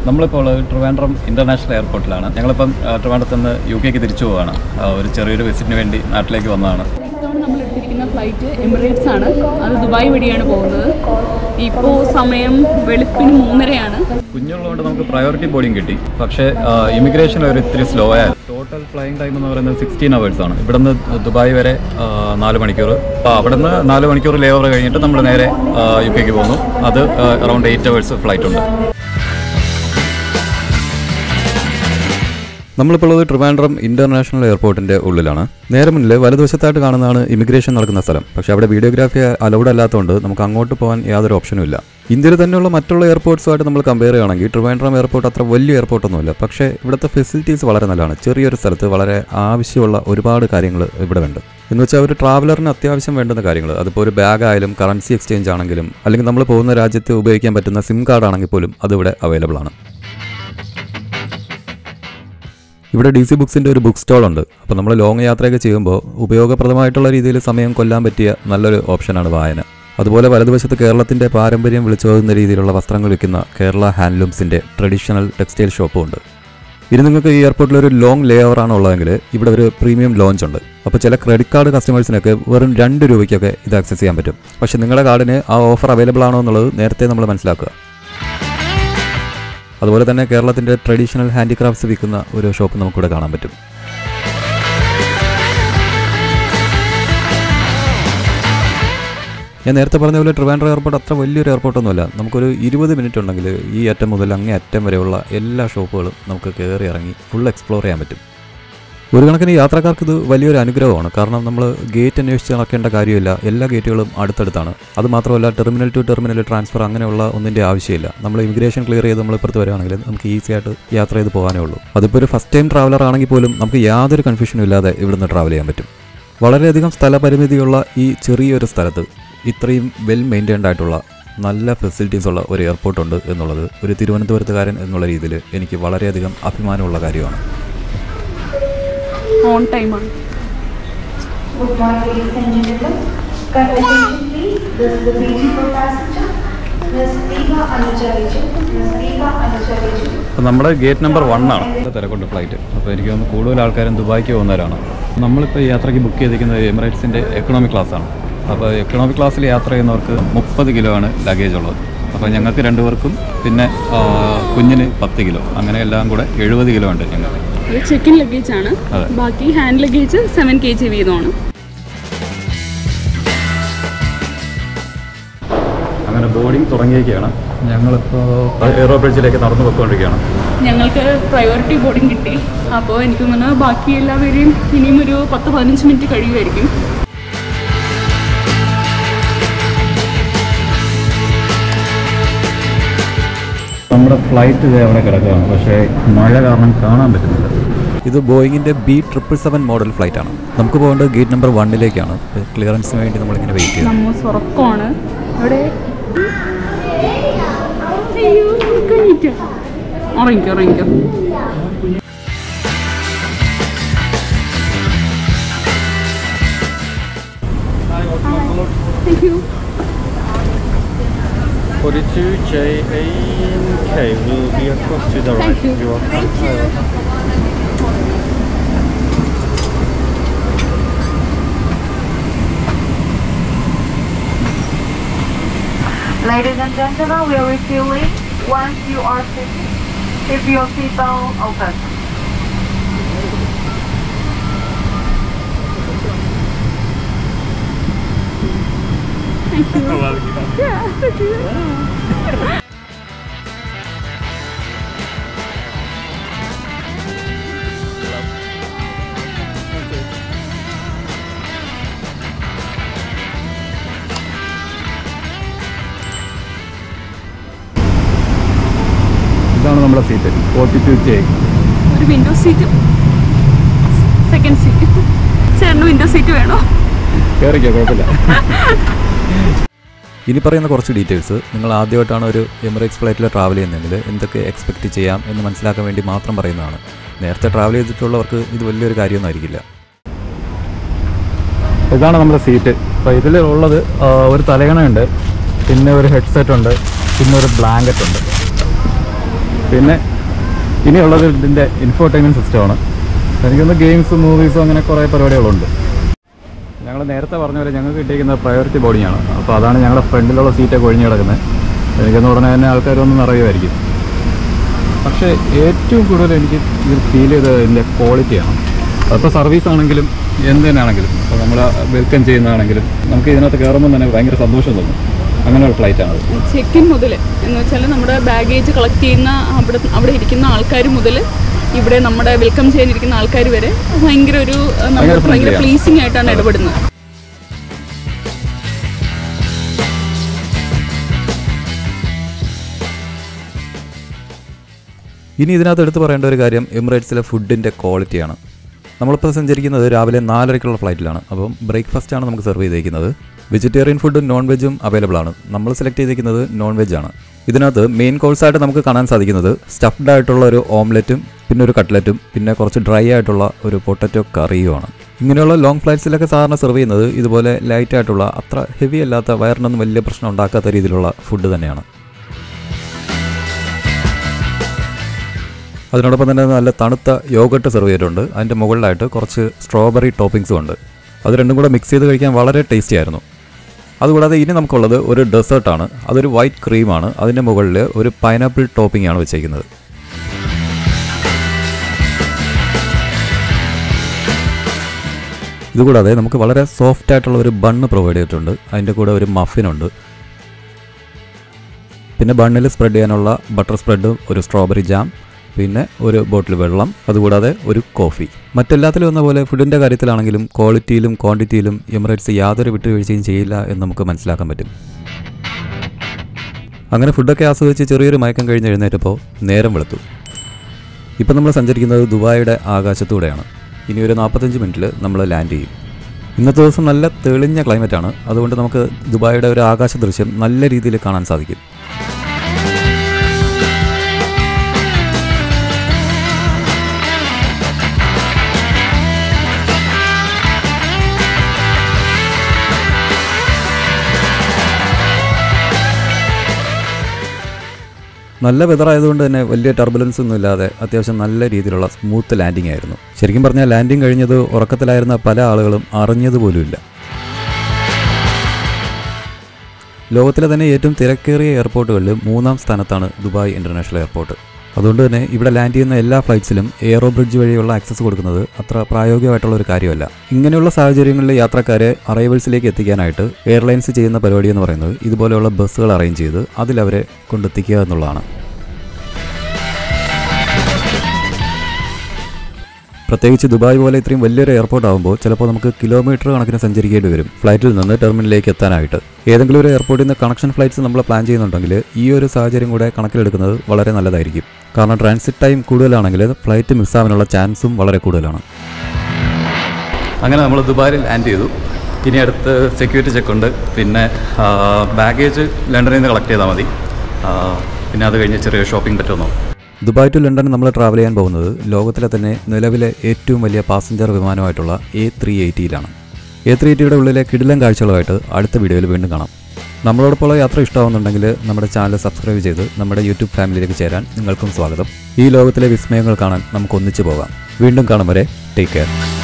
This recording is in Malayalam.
നമ്മളിപ്പോൾ ഉള്ളത് ട്രിവാൻഡ്രം ഇൻ്റർനാഷണൽ എയർപോർട്ടിലാണ് ഞങ്ങളിപ്പം ആ, ട്രിവാൻഡ്രത്ത് നിന്ന് യു കെക്ക് തിരിച്ചു പോവുകയാണ് ആ, ഒരു ചെറിയൊരു വിസിറ്റിന് വേണ്ടി നാട്ടിലേക്ക് വന്നതാണ് ഇത്തവണ നമ്മൾ എടുത്തിരിക്കുന്ന ഫ്ലൈറ്റ് എമിറേറ്റ്സ് ആണ് അത് ദുബായ് വഴിയാണ് പോകുന്നത് ഇപ്പോൾ സമയം വെളുപ്പിന് മൂന്നരയാണ് കുഞ്ഞുള്ളതുകൊണ്ട് നമുക്ക് പ്രയോറിറ്റി ബോർഡിംഗ് കിട്ടി പക്ഷേ ഇമിഗ്രേഷൻ ഒരു ഇത്തിരി സ്ലോ ആയിരുന്നു ടോട്ടൽ ഫ്ലൈയിങ് ടൈം എന്ന് പറയുന്നത് സിക്സ്റ്റീൻ അവേഴ്സ് ആണ് ഇവിടുന്ന് ദുബായ് വരെ ആ, നാല് മണിക്കൂർ അപ്പോൾ അവിടുന്ന് നാല് മണിക്കൂർ ലേ ഓവർ കഴിഞ്ഞിട്ട് നമ്മൾ നേരെ യു കെക്ക് പോകുന്നു അത് അറൗണ്ട് എയ്റ്റ് അവേഴ്സ് ഫ്ലൈറ്റ് ഉണ്ട് നമ്മളിപ്പോൾ ഉള്ളത് ട്രിവാൻഡ്രം ഇന്റർനാഷണൽ എയർപോർട്ടിന്റെ ഉള്ളിലാണ് നേരെ മുന്നിൽ വലതുവശത്തായിട്ട് കാണുന്നതാണ് ഇമിഗ്രേഷൻ നടക്കുന്ന സ്ഥലം പക്ഷേ അവിടെ വീഡിയോഗ്രാഫി അലൗഡ് അല്ലാത്തതുകൊണ്ട് നമുക്ക് അങ്ങോട്ട് പോകാൻ യാതൊരു ഓപ്ഷനും ഇല്ല ഇന്ത്യയിൽ തന്നെയുള്ള മറ്റുള്ള എയർപോർട്ട്സുമായിട്ട് നമ്മൾ കമ്പയർ ചെയ്യുകയാണെങ്കിൽ ട്രിവാൻഡ്രം എയർപോർട്ട് അത്ര വലിയ എയർപോർട്ടൊന്നുമില്ല പക്ഷേ ഇവിടുത്തെ ഫെസിലിറ്റീസ് വളരെ നല്ലതാണ് ചെറിയൊരു സ്ഥലത്ത് വളരെ ആവശ്യമുള്ള ഒരുപാട് കാര്യങ്ങൾ ഇവിടെ ഉണ്ട് എന്ന് വെച്ചാൽ ഒരു ട്രാവലറിന് അത്യാവശ്യം വേണ്ടുന്ന കാര്യങ്ങൾ അതിപ്പോൾ ഒരു ബാഗ് ആയാലും കറൻസി എക്സ്ചേഞ്ച് ആണെങ്കിലും അല്ലെങ്കിൽ നമ്മൾ പോകുന്ന രാജ്യത്ത് ഉപയോഗിക്കാൻ പറ്റുന്ന സിം കാർഡ് ആണെങ്കിൽ പോലും അതിവിടെ അവൈലബിൾ ആണ് ഇവിടെ ഡി സി ബുക്സിൻ്റെ ഒരു ബുക്ക് സ്റ്റോൾ ഉണ്ട് അപ്പോൾ നമ്മൾ ലോങ് യാത്രയൊക്കെ ചെയ്യുമ്പോൾ ഉപയോഗപ്രദമായിട്ടുള്ള രീതിയിൽ സമയം കൊല്ലാൻ പറ്റിയ നല്ലൊരു ഓപ്ഷനാണ് വായന അതുപോലെ വലതുവശത്ത് കേരളത്തിൻ്റെ പാരമ്പര്യം വിളിച്ചോതുന്ന രീതിയിലുള്ള വസ്ത്രങ്ങൾ വിൽക്കുന്ന കേരള ഹാൻഡ്ലൂംസിൻ്റെ ട്രഡീഷണൽ ടെക്സ്റ്റൈൽ ഷോപ്പും ഉണ്ട് ഇനി നിങ്ങൾക്ക് ഈ എയർപോർട്ടിൽ ഒരു ലോങ് ലേ ഓവർ ആണ് ഉള്ളതെങ്കിൽ ഇവിടെ ഒരു പ്രീമിയം ലോഞ്ച് ഉണ്ട് അപ്പോൾ ചില ക്രെഡിറ്റ് കാർഡ് കസ്റ്റമേഴ്സിനൊക്കെ വെറും രണ്ട് രൂപയ്ക്കൊക്കെ ഇത് ആക്സസ് ചെയ്യാൻ പറ്റും പക്ഷേ നിങ്ങളുടെ കാർഡിന് ആ ഓഫർ അവൈലബിൾ ആണോ എന്നുള്ളത് നേരത്തെ നമ്മൾ മനസ്സിലാക്കുക അതുപോലെ തന്നെ കേരളത്തിൻ്റെ ട്രഡീഷണൽ ഹാൻഡിക്രാഫ്റ്റ്സ് വിൽക്കുന്ന ഒരു ഷോപ്പ് നമുക്കിവിടെ കാണാൻ പറ്റും ഞാൻ നേരത്തെ പറഞ്ഞ പോലെ ട്രിവാൻഡ്രം എയർപോർട്ട് അത്ര വലിയൊരു എയർപോർട്ടൊന്നുമല്ല നമുക്കൊരു ഇരുപത് മിനിറ്റ് ഉണ്ടെങ്കിൽ ഈ അറ്റം മുതൽ അങ്ങേ അറ്റം വരെയുള്ള എല്ലാ ഷോപ്പുകളും നമുക്ക് കയറി ഇറങ്ങി ഫുൾ എക്സ്പ്ലോർ ചെയ്യാൻ പറ്റും ഒരു കണക്കിന് യാത്രക്കാർക്ക് ഇത് വലിയൊരു അനുഗ്രഹമാണ് കാരണം നമ്മൾ ഗേറ്റ് അന്വേഷിച്ച് നടക്കേണ്ട കാര്യമില്ല എല്ലാ ഗേറ്റുകളും അടുത്തടുത്താണ് അത് മാത്രമല്ല ടെർമിനൽ ടു ടെർമിനൽ ട്രാൻസ്ഫർ അങ്ങനെയുള്ള ഒന്നിൻ്റെ ആവശ്യമില്ല നമ്മൾ ഇമിഗ്രേഷൻ ക്ലിയർ ചെയ്ത് നമ്മൾ ഇപ്പുറത്ത് വരികയാണെങ്കിൽ നമുക്ക് ഈസി ആയിട്ട് യാത്ര ചെയ്ത് പോകാനേ ഉള്ളൂ അതിപ്പോൾ ഒരു ഫസ്റ്റ് ടൈം ട്രാവലർ ആണെങ്കിൽ പോലും നമുക്ക് യാതൊരു കൺഫ്യൂഷനും ഇല്ലാതെ ഇവിടുന്ന് ട്രാവൽ ചെയ്യാൻ പറ്റും വളരെയധികം സ്ഥലപരിമിതിയുള്ള ഈ ചെറിയൊരു സ്ഥലത്ത് ഇത്രയും വെൽ മെയിൻറ്റൈൻഡ് ആയിട്ടുള്ള നല്ല ഫെസിലിറ്റീസ് ഉള്ള ഒരു എയർപോർട്ട് ഉണ്ട് എന്നുള്ളത് ഒരു തിരുവനന്തപുരത്തുകാരൻ എന്നുള്ള രീതിയിൽ എനിക്ക് വളരെയധികം അഭിമാനമുള്ള കാര്യമാണ് ഓൺ ടൈമാണ് Good morning, ladies and gentlemen. Kind attention, please. This is the beautiful passenger, Miss Eva Anuchaviju. Miss Eva Anuchaviju. അപ്പോൾ നമ്മുടെ ഗേറ്റ് നമ്പർ വൺ ആണ് നല്ല തിരക്കുണ്ട് ഫ്ലൈറ്റ് അപ്പോൾ എനിക്ക് തോന്നുന്നു കൂടുതൽ ആൾക്കാരും ദുബായിക്ക് പോകുന്നവരാണ് നമ്മളിപ്പോൾ ഈ യാത്രയ്ക്ക് ബുക്ക് ചെയ്തിരിക്കുന്നത് എമിറേറ്റ്സിൻ്റെ എക്കണോമിക് ക്ലാസ്സാണ് അപ്പോൾ എക്കണോമിക് ക്ലാസ്സിൽ യാത്ര ചെയ്യുന്നവർക്ക് മുപ്പത് കിലോ ആണ് ലഗേജ് ഉള്ളത് അപ്പോൾ ഞങ്ങൾക്ക് രണ്ടുപേർക്കും പിന്നെ ആ, കുഞ്ഞിന് പത്ത് കിലോ അങ്ങനെ എല്ലാം കൂടെ എഴുപത് കിലോ ഉണ്ട് ഞങ്ങൾക്ക് ഇത് ചെക്ക് ഇൻ ലഗേജ് ആണ് അതെ. ബാക്കി hand luggage seven K G വീതമാണ് അങ്ങനെ ബോർഡിംഗ് തുടങ്ങിയിരിക്കുകയാണ് ഞങ്ങളിപ്പോൾ എയറോ ബ്രിഡ്ജിലേക്ക് നടന്നു പോയിക്കൊണ്ടിരിക്കുകയാണ് ഞങ്ങൾക്ക് പ്രയോറിറ്റി ബോർഡിംഗ് കിട്ടി അപ്പോൾ എനിക്ക് തോന്നുന്നു ബാക്കി എല്ലാവരെയും ഇനിയും ഒരു പത്ത് പതിനഞ്ച് മിനിറ്റ് കഴിയുമായിരിക്കും നമ്മുടെ ഫ്ലൈറ്റ് ഇതേ അവിടെ കിടക്കുകയാണ് പക്ഷേ മഴ കാരണം കാണാൻ പറ്റുന്നില്ല ഇത് ബോയിങ്ങിൻ്റെ B triple seven model flight ആണ് നമുക്ക് പോകേണ്ടത് ഗേറ്റ് നമ്പർ വണ്ണിലേക്കാണ് ക്ലിയറൻസിന് വേണ്ടി നമ്മളിങ്ങനെ വെയിറ്റ് ചെയ്യണം നമ്മ ഉറക്കമാണ് അവിടെ അയ്യോ, കഴിഞ്ഞിട്ട്. ഉറങ്ങിക്കോ ഉറങ്ങിക്കോ thank you 42 J A N K will be across to the right. Thank you. are Ladies and gentlemen, we are refueling once you are sitting. Keep your seatbelt open. Thank you ഇതാണ് നമ്മുടെ സീറ്റ് ഫോർട്ടി ടു ജെ ഒരു വിൻഡോ സീറ്റ് സെക്കൻഡ് സീറ്റ് ചേട്ടന് വിൻഡോ സീറ്റ് വേണോ കയറിക്കോ കുഴപ്പമില്ല ഇനി പറയുന്ന കുറച്ച് ഡീറ്റെയിൽസ് നിങ്ങൾ ആദ്യമായിട്ടാണ് ഒരു എമിറേറ്റ്സ് ഫ്ലൈറ്റിൽ ട്രാവൽ ചെയ്യുന്നതെങ്കിൽ എന്തൊക്കെ എക്സ്പെക്റ്റ് ചെയ്യാം എന്ന് മനസ്സിലാക്കാൻ വേണ്ടി മാത്രം പറയുന്നതാണ് നേരത്തെ ട്രാവൽ ചെയ്തിട്ടുള്ളവർക്ക് ഇത് വലിയൊരു കാര്യമൊന്നും ആയിരിക്കില്ല ഇതാണ് നമ്മുടെ സീറ്റ് അപ്പോൾ ഇതിൽ ഉള്ളത് ആ, ഒരു തലയണയുണ്ട് പിന്നെ ഒരു ഹെഡ്സെറ്റ് ഉണ്ട് പിന്നെ ഒരു ബ്ലാങ്കറ്റ് ഉണ്ട് പിന്നെ ഇനിയുള്ളത് ഇതിൻ്റെ ഇൻഫോർടൈൻമെൻറ്റ് സിസ്റ്റമാണ് എനിക്കൊന്ന് ഗെയിംസും മൂവീസും അങ്ങനെ കുറേ പരിപാടികളുണ്ട് ഞങ്ങൾ നേരത്തെ പറഞ്ഞ പോലെ ഞങ്ങൾക്ക് കിട്ടിയിരിക്കുന്ന പ്രയോറിറ്റി ബോർഡിങ്ങാണ് അപ്പോൾ അതാണ് ഞങ്ങളുടെ ഫ്രണ്ടിലുള്ള സീറ്റൊക്കെ ഒഴിഞ്ഞു കിടക്കുന്നത് എനിക്കൊന്ന് ഉടനെ തന്നെ ആൾക്കാരൊന്നും നിറയുമായിരിക്കും പക്ഷേ ഏറ്റവും കൂടുതൽ എനിക്ക് ഇത് ഫീൽ ചെയ്തത് ഇതിൻ്റെ ക്വാളിറ്റിയാണ് അപ്പോൾ സർവീസ് ആണെങ്കിലും എന്ത് തന്നെയാണെങ്കിലും അപ്പോൾ നമ്മൾ വെൽക്കം ചെയ്യുന്നതാണെങ്കിലും നമുക്ക് ഇതിനകത്ത് കയറുമ്പോൾ തന്നെ ഭയങ്കര സന്തോഷം തോന്നും അങ്ങനെ ഒരു ഫ്ലൈറ്റാണ് ചെക്ക് ഇൻ മുതൽ എന്ന് വെച്ചാൽ നമ്മുടെ ബാഗേജ് കളക്ട് ചെയ്യുന്ന അവിടെ അവിടെ ഇരിക്കുന്ന ആൾക്കാർ മുതൽ ഇവിടെ നമ്മുടെ വെൽക്കം ചെയ്യാനിരിക്കുന്ന ആൾക്കാർ വരെ ഭയങ്കര ഒരു ഏഹ്, നമ്മൾ ഭയങ്കര ഭയങ്കര friendly ആണ്. പ്ലീസിങ് ആയിട്ടാണ് ഇടപെടുന്നത് ഇനി ഇതിനകത്ത് എടുത്ത് പറയേണ്ട ഒരു കാര്യം എമിറേറ്റ്സിലെ ഫുഡിൻ്റെ ക്വാളിറ്റിയാണ് നമ്മളിപ്പോൾ സഞ്ചരിക്കുന്നത് രാവിലെ നാലരയ്ക്കുള്ള ഫ്ലൈറ്റിലാണ് അപ്പം ബ്രേക്ക്ഫാസ്റ്റ് ആണ് നമുക്ക് സെർവ് ചെയ്തിരിക്കുന്നത് വെജിറ്റേറിയൻ ഫുഡും നോൺ വെജും അവൈലബിൾ ആണ് നമ്മൾ സെലക്ട് ചെയ്തിരിക്കുന്നത് നോൺ വെജ് ആണ് ഇതിനകത്ത് മെയിൻ കോഴ്സായിട്ട് നമുക്ക് കാണാൻ സാധിക്കുന്നത് സ്റ്റഫ്ഡ് ആയിട്ടുള്ള ഒരു ഓംലെറ്റും പിന്നെ ഒരു കട്ട്ലറ്റും പിന്നെ കുറച്ച് ഡ്രൈ ആയിട്ടുള്ള ഒരു പൊട്ടറ്റോ കറിയുമാണ് ഇങ്ങനെയുള്ള ലോങ് ഫ്ലൈറ്റ്സിലൊക്കെ സാധാരണ സെർവ് ചെയ്യുന്നത് ഇതുപോലെ ലൈറ്റ് ആയിട്ടുള്ള അത്ര ഹെവി അല്ലാത്ത വയറിനൊന്നും വലിയ പ്രശ്നം ഉണ്ടാക്കാത്ത രീതിയിലുള്ള ഫുഡ് തന്നെയാണ് അതിനോടൊപ്പം തന്നെ നല്ല തണുത്ത യോഗട്ട് സെർവ് ചെയ്തിട്ടുണ്ട് അതിൻ്റെ മുകളിലായിട്ട് കുറച്ച് സ്ട്രോബെറി ടോപ്പിംഗ്സും ഉണ്ട് അത് രണ്ടും കൂടെ മിക്സ് ചെയ്ത് കഴിക്കാൻ വളരെ ടേസ്റ്റി ആയിരുന്നു അതുകൂടാതെ ഇനി നമുക്കുള്ളത് ഒരു ഡെസേർട്ടാണ് അതൊരു വൈറ്റ് ക്രീമാണ് അതിൻ്റെ മുകളിൽ ഒരു പൈനാപ്പിൾ ടോപ്പിംഗ് ആണ് വെച്ചേക്കുന്നത് ഇതുകൂടാതെ നമുക്ക് വളരെ സോഫ്റ്റ് ആയിട്ടുള്ള ഒരു ബണ്ണ് പ്രൊവൈഡ് ചെയ്തിട്ടുണ്ട് അതിൻ്റെ കൂടെ ഒരു മഫിനുണ്ട് പിന്നെ ബണ്ണിൽ സ്പ്രെഡ് ചെയ്യാനുള്ള ബട്ടർ സ്പ്രെഡ് ഒരു സ്ട്രോബെറി ജാം പിന്നെ ഒരു ബോട്ടിൽ വെള്ളം അതുകൂടാതെ ഒരു കോഫി മറ്റെല്ലാത്തിലും എന്ന പോലെ ഫുഡിൻ്റെ കാര്യത്തിലാണെങ്കിലും ക്വാളിറ്റിയിലും ക്വാണ്ടിറ്റിയിലും എമിറേറ്റ്സ് യാതൊരു വിട്ടുവീഴ്ചയും ചെയ്യില്ല എന്ന് നമുക്ക് മനസ്സിലാക്കാൻ പറ്റും അങ്ങനെ ഫുഡൊക്കെ ആസ്വദിച്ച് ചെറിയൊരു മയക്കം കഴിഞ്ഞ് എഴുന്നേറ്റപ്പോൾ നേരം വെളുത്തു ഇപ്പം നമ്മൾ സഞ്ചരിക്കുന്നത് ദുബായിയുടെ ആകാശത്തൂടെയാണ് ഇനി ഒരു നാൽപ്പത്തഞ്ച് മിനിറ്റിൽ നമ്മൾ ലാൻഡ് ചെയ്യും ഇന്നത്തെ ദിവസം നല്ല തെളിഞ്ഞ ക്ലൈമറ്റാണ് അതുകൊണ്ട് നമുക്ക് ദുബായിയുടെ ഒരു ആകാശ ദൃശ്യം നല്ല രീതിയിൽ കാണാൻ സാധിക്കും നല്ല വെതർ ആയതുകൊണ്ട് തന്നെ വലിയ ടർബുലൻസ് ഒന്നും ഇല്ലാതെ അത്യാവശ്യം നല്ല രീതിയിലുള്ള സ്മൂത്ത് ലാൻഡിംഗ് ആയിരുന്നു ശരിക്കും പറഞ്ഞാൽ ലാൻഡിംഗ് കഴിഞ്ഞത് ഉറക്കത്തിലായിരുന്ന പല ആളുകളും അറിഞ്ഞതുപോലുമില്ല ലോകത്തിലെ തന്നെ ഏറ്റവും തിരക്കേറിയ എയർപോർട്ടുകളിൽ മൂന്നാം സ്ഥാനത്താണ് ദുബായ് ഇൻ്റർനാഷണൽ എയർപോർട്ട് അതുകൊണ്ട് തന്നെ ഇവിടെ ലാൻഡ് ചെയ്യുന്ന എല്ലാ ഫ്ലൈറ്റ്സിലും എയറോ ബ്രിഡ്ജ് വഴിയുള്ള ആക്സസ് കൊടുക്കുന്നത് അത്ര പ്രായോഗികമായിട്ടുള്ള ഒരു കാര്യമല്ല ഇങ്ങനെയുള്ള സാഹചര്യങ്ങളിൽ യാത്രക്കാരെ അറൈവൽസിലേക്ക് എത്തിക്കാനായിട്ട് എയർലൈൻസ് ചെയ്യുന്ന പരിപാടി എന്ന് പറയുന്നത് ഇതുപോലെയുള്ള ബസ്സുകൾ അറേഞ്ച് ചെയ്ത് അതിലവരെ കൊണ്ടെത്തിക്കുക എന്നുള്ളതാണ് പ്രത്യേകിച്ച് ദുബായ് പോലെ ഇത്രയും വലിയൊരു എയർപോർട്ട് ആകുമ്പോൾ ചിലപ്പോൾ നമുക്ക് കിലോമീറ്റർ കണക്കിന് സഞ്ചരിക്കേണ്ടി വരും ഫ്ലൈറ്റിൽ നിന്ന് ടെർമിനലിലേക്ക് എത്താനായിട്ട് ഏതെങ്കിലും ഒരു എയർപോർട്ടിൽ നിന്ന് കണക്ഷൻ ഫ്ലൈറ്റ്സ് നമ്മൾ പ്ലാൻ ചെയ്യുന്നുണ്ടെങ്കിൽ ഈ ഒരു സാഹചര്യം കൂടെ കണക്കിലെടുക്കുന്നത് വളരെ നല്ലതായിരിക്കും കാരണം ട്രാൻസിറ്റ് ടൈം കൂടുതലാണെങ്കിൽ ഫ്ലൈറ്റ് മിസ്സാവാനുള്ള ചാൻസും വളരെ കൂടുതലാണ് അങ്ങനെ നമ്മൾ ദുബായിൽ ലാൻഡ് ചെയ്തു ഇനി അടുത്ത് സെക്യൂരിറ്റി ചെക്ക് ഉണ്ട് പിന്നെ ബാഗേജ് ലണ്ടനിൽ നിന്ന് കളക്ട് ചെയ്താൽ മതി ആ, പിന്നെ അത് കഴിഞ്ഞ് ചെറിയ ഷോപ്പിംഗ് പറ്റുമെന്നോ ദുബായ് ടു ലണ്ടൻ നമ്മൾ ട്രാവൽ ചെയ്യാൻ പോകുന്നത് ലോകത്തിലെ തന്നെ നിലവിലെ ഏറ്റവും വലിയ പാസഞ്ചർ വിമാനമായിട്ടുള്ള എ ത്രീ എയ്റ്റിയിലാണ് എ ത്രീ എയ്റ്റിയുടെ ഉള്ളിലെ കിടിലം കാഴ്ചകളുമായിട്ട് അടുത്ത വീഡിയോയിൽ വീണ്ടും കാണാം നമ്മളോടൊപ്പമുള്ള യാത്ര ഇഷ്ടമാവുന്നുണ്ടെങ്കിൽ നമ്മുടെ ചാനൽ സബ്സ്ക്രൈബ് ചെയ്ത് നമ്മുടെ യൂട്യൂബ് ഫാമിലിയിലേക്ക് ചേരാൻ നിങ്ങൾക്കും സ്വാഗതം ഈ ലോകത്തിലെ വിസ്മയങ്ങൾ കാണാൻ നമുക്ക് ഒന്നിച്ചു പോകാം വീണ്ടും കാണും വരെ ടേക്ക് കെയർ